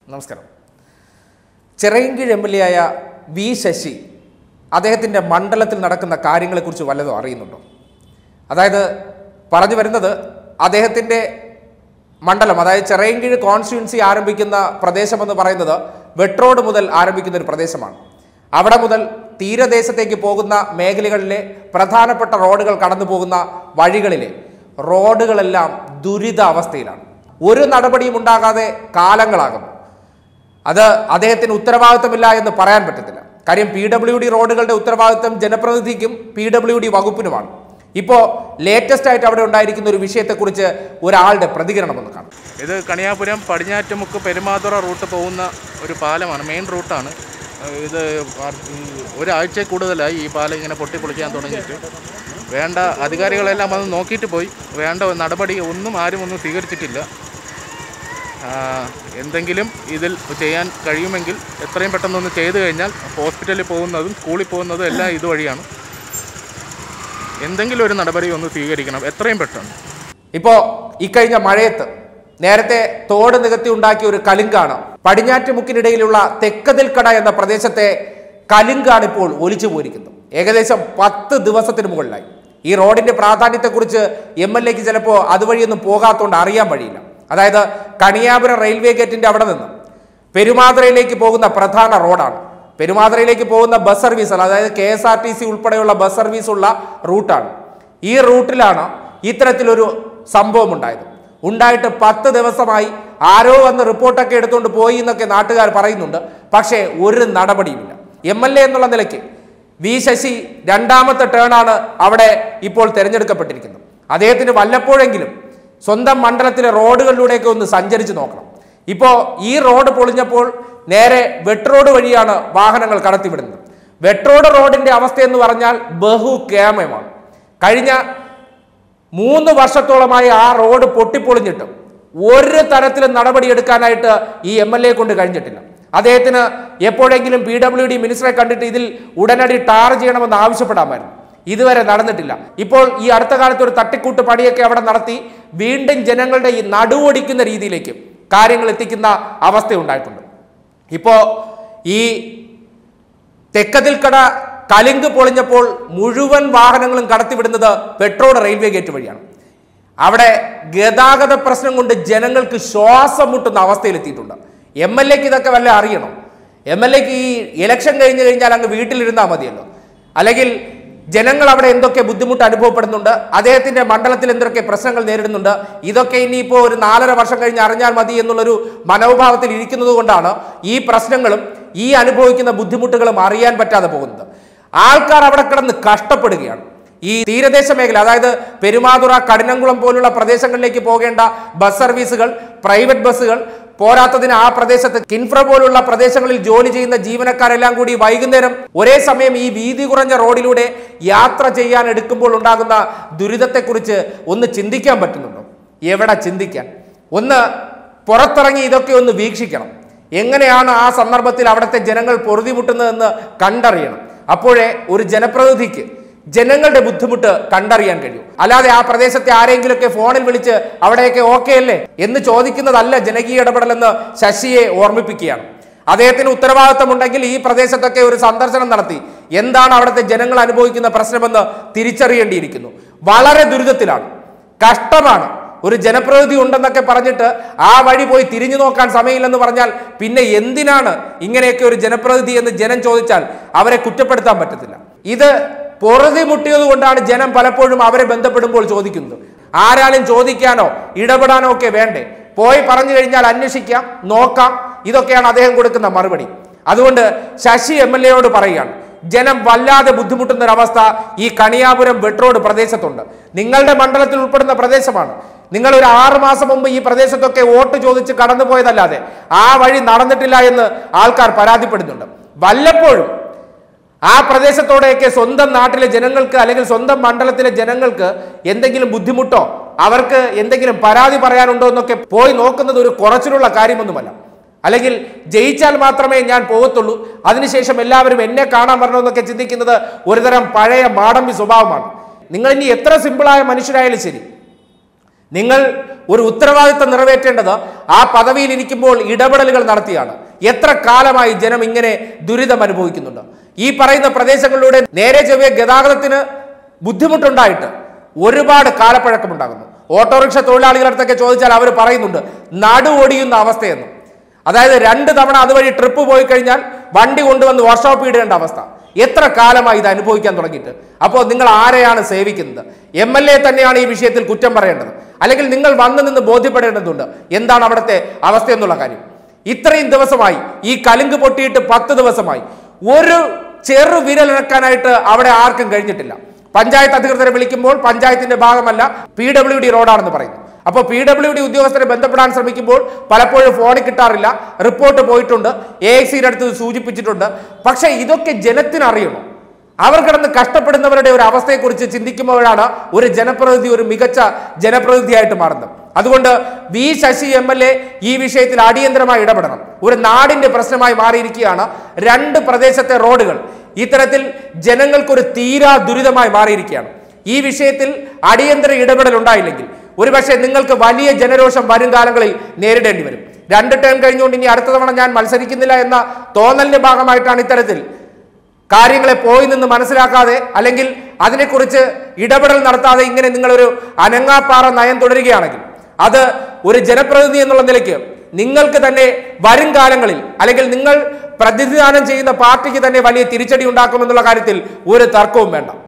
നമസ്കാരം Chirayinkeezhu M L A ആയ V Sasi അദ്ദേഹത്തിൻ്റെ മണ്ഡലത്തിൽ നടക്കുന്ന കാര്യങ്ങളെക്കുറിച്ച് വല്ലതും അറിയുന്നുണ്ടോ അതായത് പറഞ്ഞു വരുന്നത് അദ്ദേഹത്തിൻ്റെ മണ്ഡലം അതായത് ചിറയൻകീഴ് കോൺസ്റ്റിറ്റ്യുൻസി ആരംഭിക്കുന്ന പ്രദേശമെന്ന് പറയുന്നത് വെട്രോഡ് മുതൽ ആരംഭിക്കുന്ന ഒരു പ്രദേശമാണ് അവിടെ മുതൽ തീരദേശത്തേക്ക് പോകുന്ന മേഖലകളിലെ പ്രധാനപ്പെട്ട റോഡുകൾ കടന്നു പോകുന്ന വഴികളിലെ റോഡുകളെല്ലാം ദുരിതാവസ്ഥയിലാണ് ഒരു നടപടിയും ഉണ്ടാകാതെ കാലങ്ങളാകുന്നു അത് അദ്ദേഹത്തിന് ഉത്തരവാദിത്തമില്ല എന്ന് പറയാൻ പറ്റത്തില്ല കാര്യം പി ഡബ്ല്യു ഡി റോഡുകളുടെ ഉത്തരവാദിത്തം ജനപ്രതിനിധിക്കും പി ഡബ്ല്യു ഡി വകുപ്പിനുമാണ് ഇപ്പോൾ ലേറ്റസ്റ്റ് ആയിട്ട് അവിടെ ഉണ്ടായിരിക്കുന്ന ഒരു വിഷയത്തെക്കുറിച്ച് ഒരാളുടെ പ്രതികരണം ഒന്ന് കാണാം ഇത് കണിയാപുരം പടിഞ്ഞാറ്റുമുക്ക് പെരുമാതുറ റൂട്ട് പോകുന്ന ഒരു പാലമാണ് മെയിൻ റൂട്ടാണ് ഏഹ് ഇത് വർ- ഈ ഒരാഴ്ച കൂടുതലായി ഈ പാലം ഇങ്ങനെ പൊട്ടിപ്പൊളിക്കാൻ തുടങ്ങിയിട്ട് വേണ്ട അധികാരികളെല്ലാം വന്ന് നോക്കിയിട്ട് പോയി വേണ്ട നടപടി ഒന്നും ആരും ഒന്നും സ്വീകരിച്ചിട്ടില്ല ആ, എന്തെങ്കിലും ഇതിൽ ചെയ്യാൻ കഴിയുമെങ്കിൽ എത്രയും പെട്ടെന്നൊന്ന് ചെയ്തു കഴിഞ്ഞാൽ ഹോസ്പിറ്റലിൽ പോകുന്നതും സ്കൂളിൽ പോകുന്നതും എല്ലാം ഇതുവഴിയാണ് എന്തെങ്കിലും ഒരു നടപടി ഒന്ന് സ്വീകരിക്കണം എത്രയും പെട്ടെന്ന് ഇപ്പോൾ ഇക്കഴിഞ്ഞ മഴയത്ത് നേരത്തെ തോട് നികത്തി ഉണ്ടാക്കിയ ഒരു കലുങ്കാണ് പടിഞ്ഞാറ്റുമുക്കിനിടയിലുള്ള തെക്കതിൽക്കട എന്ന പ്രദേശത്തെ കലുങ്കാണ് ഇപ്പോൾ ഒലിച്ചു പോയിരിക്കുന്നത് ഏകദേശം പത്ത് ദിവസത്തിന് മുകളിലായി ഈ റോഡിന്റെ പ്രാധാന്യത്തെക്കുറിച്ച് എം എൽ എക്ക് ചിലപ്പോൾ അതുവഴിയൊന്നും പോകാത്തതുകൊണ്ട് അറിയാൻ വഴിയില്ല അതായത് കണിയാപുരം റെയിൽവേ ഗേറ്റിന്റെ അവിടെ നിന്ന് പെരുമാതുറയിലേക്ക് പോകുന്ന പ്രധാന റോഡാണ് പെരുമാതുറയിലേക്ക് പോകുന്ന ബസ് സർവീസുകൾ അതായത് K S R T C ഉൾപ്പെടെയുള്ള ബസ് സർവീസ് ഉള്ള റൂട്ടാണ് ഈ റൂട്ടിലാണ് ഇത്തരത്തിലൊരു സംഭവം ഉണ്ടായത് ഉണ്ടായിട്ട് പത്ത് ദിവസമായി ആരോ വന്ന് റിപ്പോർട്ടൊക്കെ എടുത്തുകൊണ്ട് പോയി എന്നൊക്കെ നാട്ടുകാർ പറയുന്നുണ്ട് പക്ഷേ ഒരു നടപടിയുമില്ല എം എൽ എ എന്നുള്ള നിലയ്ക്ക് വി ശശി രണ്ടാമത്തെ ടേണാണ് അവിടെ ഇപ്പോൾ തിരഞ്ഞെടുക്കപ്പെട്ടിരിക്കുന്നത് അദ്ദേഹത്തിന് വല്ലപ്പോഴെങ്കിലും സ്വന്തം മണ്ഡലത്തിലെ റോഡുകളിലൂടെയൊക്കെ ഒന്ന് സഞ്ചരിച്ച് നോക്കണം ഇപ്പോൾ ഈ റോഡ് പൊളിഞ്ഞപ്പോൾ നേരെ വെട്രോഡ് വഴിയാണ് വാഹനങ്ങൾ കടത്തിവിടുന്നത് വെട്രോഡ് റോഡിന്റെ അവസ്ഥ എന്ന് പറഞ്ഞാൽ ബഹുകേമമാണ് കഴിഞ്ഞ മൂന്ന് വർഷത്തോളമായി ആ റോഡ് പൊട്ടിപ്പൊളിഞ്ഞിട്ടും ഒരു തരത്തിലും നടപടിയെടുക്കാനായിട്ട് ഈ എം എൽ എ കൊണ്ട് കഴിഞ്ഞിട്ടില്ല അദ്ദേഹത്തിന് എപ്പോഴെങ്കിലും പി ഡബ്ല്യു ഡി മിനിസ്റ്ററെ കണ്ടിട്ട് ഇതിൽ ഉടനടി ടാർ ചെയ്യണമെന്ന് ആവശ്യപ്പെടാമായിരുന്നു ഇതുവരെ നടന്നിട്ടില്ല ഇപ്പോൾ ഈ അടുത്ത കാലത്ത് ഒരു തട്ടിക്കൂട്ട് പണിയൊക്കെ അവിടെ നടത്തി വീണ്ടും ജനങ്ങളുടെ ഈ നടുവൊടിക്കുന്ന രീതിയിലേക്ക് കാര്യങ്ങൾ എത്തിക്കുന്ന അവസ്ഥ ഉണ്ടായിട്ടുണ്ട് ഇപ്പോൾ ഈ തെക്കതിൽക്കട കലിങ്ക് പൊളിഞ്ഞപ്പോൾ മുഴുവൻ വാഹനങ്ങളും കടത്തിവിടുന്നത് പെട്രോൾ റെയിൽവേ ഗേറ്റ് വഴിയാണ് അവിടെ ഗതാഗത പ്രശ്നം കൊണ്ട് ജനങ്ങൾക്ക് ശ്വാസം മുട്ടുന്ന അവസ്ഥയിലെത്തിയിട്ടുണ്ട് എം എൽ എക്ക് ഇതൊക്കെ വല്ല അറിയണം എം എൽ എക്ക് ഈ ഇലക്ഷൻ കഴിഞ്ഞ് കഴിഞ്ഞാൽ അങ്ങ് വീട്ടിലിരുന്നാൽ മതിയല്ലോ അല്ലെങ്കിൽ ജനങ്ങൾ അവിടെ എന്തൊക്കെ ബുദ്ധിമുട്ട് അനുഭവപ്പെടുന്നുണ്ട് അദ്ദേഹത്തിന്റെ മണ്ഡലത്തിൽ എന്തൊക്കെ പ്രശ്നങ്ങൾ നേരിടുന്നുണ്ട് ഇതൊക്കെ ഇനിയിപ്പോൾ ഒരു നാലര വർഷം കഴിഞ്ഞ് അറിഞ്ഞാൽ മതി എന്നുള്ളൊരു മനോഭാവത്തിൽ ഇരിക്കുന്നത് കൊണ്ടാണ് ഈ പ്രശ്നങ്ങളും ഈ അനുഭവിക്കുന്ന ബുദ്ധിമുട്ടുകളും അറിയാൻ പറ്റാതെ പോകുന്നത് ആൾക്കാർ അവിടെ കിടന്ന് കഷ്ടപ്പെടുകയാണ് ഈ തീരദേശ മേഖല അതായത് പെരുമാതുറ കഠിനംകുളം പോലുള്ള പ്രദേശങ്ങളിലേക്ക് പോകേണ്ട ബസ് സർവീസുകൾ പ്രൈവറ്റ് ബസ്സുകൾ പോരാത്തതിന് ആ പ്രദേശത്ത് കിൻഫ്ര പോലുള്ള പ്രദേശങ്ങളിൽ ജോലി ചെയ്യുന്ന ജീവനക്കാരെല്ലാം കൂടി വൈകുന്നേരം ഒരേ സമയം ഈ വീതി കുറഞ്ഞ റോഡിലൂടെ യാത്ര ചെയ്യാൻ എടുക്കുമ്പോൾ ഉണ്ടാകുന്ന ദുരിതത്തെക്കുറിച്ച് ഒന്ന് ചിന്തിക്കാൻ പറ്റുന്നുണ്ടോ എവിടെ ചിന്തിക്കാൻ ഒന്ന് പുറത്തിറങ്ങി ഇതൊക്കെ ഒന്ന് വീക്ഷിക്കണം എങ്ങനെയാണ് ആ സന്ദർഭത്തിൽ അവിടുത്തെ ജനങ്ങൾ പൊറുതിമുട്ടുന്നതെന്ന് കണ്ടറിയണം അപ്പോഴേ ഒരു ജനപ്രതിനിധിക്ക് ജനങ്ങളുടെ ബുദ്ധിമുട്ട് കണ്ടറിയാൻ കഴിയും അല്ലാതെ ആ പ്രദേശത്തെ ആരെങ്കിലുമൊക്കെ ഫോണിൽ വിളിച്ച് അവിടെയൊക്കെ ഓക്കെ അല്ലേ എന്ന് ചോദിക്കുന്നതല്ല ജനകീയ ഇടപെടലെന്ന് ശശിയെ ഓർമ്മിപ്പിക്കുകയാണ് അദ്ദേഹത്തിന് ഉത്തരവാദിത്തമുണ്ടെങ്കിൽ ഈ പ്രദേശത്തൊക്കെ ഒരു സന്ദർശനം നടത്തി എന്താണ് അവിടുത്തെ ജനങ്ങൾ അനുഭവിക്കുന്ന പ്രശ്നമെന്ന് തിരിച്ചറിയേണ്ടിയിരിക്കുന്നു വളരെ ദുരിതത്തിലാണ് കഷ്ടമാണ് ഒരു ജനപ്രതിനിധി ഉണ്ടെന്നൊക്കെ പറഞ്ഞിട്ട് ആ വഴി പോയി തിരിഞ്ഞു നോക്കാൻ സമയമില്ലെന്ന് പറഞ്ഞാൽ പിന്നെ എന്തിനാണ് ഇങ്ങനെയൊക്കെ ഒരു ജനപ്രതിനിധി എന്ന് ജനം ചോദിച്ചാൽ അവരെ കുറ്റപ്പെടുത്താൻ പറ്റത്തില്ല ഇത് പൊറുതി മുട്ടിയത് കൊണ്ടാണ് ജനം പലപ്പോഴും അവരെ ബന്ധപ്പെടുമ്പോൾ ചോദിക്കുന്നത് ആരാലും ചോദിക്കാനോ ഇടപെടാനോ ഒക്കെ വേണ്ടേ പോയി പറഞ്ഞു കഴിഞ്ഞാൽ അന്വേഷിക്കാം നോക്കാം ഇതൊക്കെയാണ് അദ്ദേഹം കൊടുക്കുന്ന മറുപടി അതുകൊണ്ട് ശശി എം എൽ എയോട് പറയുകയാണ് ജനം വല്ലാതെ ബുദ്ധിമുട്ടുന്ന ഒരവസ്ഥ ഈ കണിയാപുരം വെട്രോഡ് പ്രദേശത്തുണ്ട് നിങ്ങളുടെ മണ്ഡലത്തിൽ ഉൾപ്പെടുന്ന പ്രദേശമാണ് നിങ്ങൾ ഒരു ആറ് മാസം മുമ്പ് ഈ പ്രദേശത്തൊക്കെ വോട്ട് ചോദിച്ച് കടന്നുപോയതല്ലാതെ ആ വഴി നടന്നിട്ടില്ല എന്ന് ആൾക്കാർ പരാതിപ്പെടുന്നുണ്ട് വല്ലപ്പോഴും ആ പ്രദേശത്തോടെയൊക്കെ സ്വന്തം നാട്ടിലെ ജനങ്ങൾക്ക് അല്ലെങ്കിൽ സ്വന്തം മണ്ഡലത്തിലെ ജനങ്ങൾക്ക് എന്തെങ്കിലും ബുദ്ധിമുട്ടോ അവർക്ക് എന്തെങ്കിലും പരാതി പറയാനുണ്ടോ എന്നൊക്കെ പോയി നോക്കുന്നത് ഒരു കുറച്ചിലുള്ള കാര്യമൊന്നുമല്ല അല്ലെങ്കിൽ ജയിച്ചാൽ മാത്രമേ ഞാൻ പോകത്തുള്ളൂ അതിനുശേഷം എല്ലാവരും എന്നെ കാണാൻ വരണമെന്നൊക്കെ ചിന്തിക്കുന്നത് ഒരുതരം പഴയ മാടമ്പി സ്വഭാവമാണ് നിങ്ങൾ ഇനി എത്ര സിമ്പിളായ മനുഷ്യരായാലും ശരി നിങ്ങൾ ഒരു ഉത്തരവാദിത്തം നിറവേറ്റേണ്ടത് ആ പദവിയിൽ ഇരിക്കുമ്പോൾ ഇടപെടലുകൾ നടത്തിയാണ് എത്ര കാലമായി ജനം ഇങ്ങനെ ദുരിതം അനുഭവിക്കുന്നുണ്ട് ഈ പറയുന്ന പ്രദേശങ്ങളിലൂടെ നേരെ ചെറിയ ഗതാഗതത്തിന് ബുദ്ധിമുട്ടുണ്ടായിട്ട് ഒരുപാട് കാലപ്പഴക്കമുണ്ടാകുന്നു ഓട്ടോറിക്ഷ തൊഴിലാളികളടുത്തൊക്കെ ചോദിച്ചാൽ അവർ പറയുന്നുണ്ട് നടു ഒടിയുന്ന അവസ്ഥയെന്നും അതായത് രണ്ട് തവണ അതുവഴി ട്രിപ്പ് പോയി കഴിഞ്ഞാൽ വണ്ടി കൊണ്ടുവന്ന് വർക്ക്ഷോപ്പ് ഇടേണ്ട അവസ്ഥ എത്ര കാലമായി ഇത് അനുഭവിക്കാൻ തുടങ്ങിയിട്ട് അപ്പോൾ നിങ്ങൾ ആരെയാണ് സേവിക്കുന്നത് എം എൽ എ തന്നെയാണ് ഈ വിഷയത്തിൽ കുറ്റം പറയേണ്ടത് അല്ലെങ്കിൽ നിങ്ങൾ വന്നു നിന്ന് ബോധ്യപ്പെടേണ്ടതുണ്ട് എന്താണ് അവിടുത്തെ അവസ്ഥ എന്നുള്ള കാര്യം ഇത്രയും ദിവസമായി ഈ കലുങ്ക് പൊട്ടിയിട്ട് പത്ത് ദിവസമായി ഒരു ചെറു വിരലിറക്കാനായിട്ട് അവിടെ ആർക്കും കഴിഞ്ഞിട്ടില്ല പഞ്ചായത്ത് അധികൃതരെ വിളിക്കുമ്പോൾ പഞ്ചായത്തിന്റെ ഭാഗമല്ല പി ഡബ്ല്യു ഡി റോഡാണെന്ന് പറയുന്നു അപ്പോൾ പി ഡബ്ല്യു ഡി ഉദ്യോഗസ്ഥരെ ബന്ധപ്പെടാൻ ശ്രമിക്കുമ്പോൾ പലപ്പോഴും ഫോണിൽ കിട്ടാറില്ല റിപ്പോർട്ട് പോയിട്ടുണ്ട് എ ഐ സിയുടെ അടുത്ത് സൂചിപ്പിച്ചിട്ടുണ്ട് പക്ഷേ ഇതൊക്കെ ജനത്തിനറിയണോ അവർ കിടന്ന് കഷ്ടപ്പെടുന്നവരുടെ ഒരു അവസ്ഥയെക്കുറിച്ച് ചിന്തിക്കുമ്പോഴാണ് ഒരു ജനപ്രതിനിധി ഒരു മികച്ച ജനപ്രതിനിധിയായിട്ട് മാറുന്നത് അതുകൊണ്ട് V Sasi M L A ഈ വിഷയത്തിൽ അടിയന്തരമായി ഇടപെടണം ഒരു നാടിന്റെ പ്രശ്നമായി മാറിയിരിക്കുകയാണ് രണ്ട് പ്രദേശത്തെ റോഡുകൾ ഇത്തരത്തിൽ ജനങ്ങൾക്കൊരു തീരാ ദുരിതമായി മാറിയിരിക്കുകയാണ് ഈ വിഷയത്തിൽ അടിയന്തര ഇടപെടൽ ഉണ്ടായില്ലെങ്കിൽ ഒരുപക്ഷെ നിങ്ങൾക്ക് വലിയ ജനരോഷം വരും കാലങ്ങളിൽ നേരിടേണ്ടി വരും രണ്ട് ടേം കഴിഞ്ഞുകൊണ്ട് ഇനി അടുത്ത തവണ ഞാൻ മത്സരിക്കുന്നില്ല എന്ന തോന്നലിന്റെ ഭാഗമായിട്ടാണ് ഇത്തരത്തിൽ കാര്യങ്ങളെ പോയി നിന്ന് മനസ്സിലാക്കാതെ അല്ലെങ്കിൽ അതിനെക്കുറിച്ച് ഇടപെടൽ നടത്താതെ ഇങ്ങനെ നിങ്ങളൊരു അനങ്ങാപ്പാറ നയം തുടരുകയാണെങ്കിൽ അത് ഒരു ജനപ്രതിനിധി എന്നുള്ള നിലയ്ക്ക് നിങ്ങൾക്ക് തന്നെ വരും കാലങ്ങളിൽ അല്ലെങ്കിൽ നിങ്ങൾ പ്രതിനിധാനം ചെയ്യുന്ന പാർട്ടിക്ക് തന്നെ വലിയ തിരിച്ചടി ഉണ്ടാക്കുമെന്നുള്ള കാര്യത്തിൽ ഒരു തർക്കവും വേണ്ട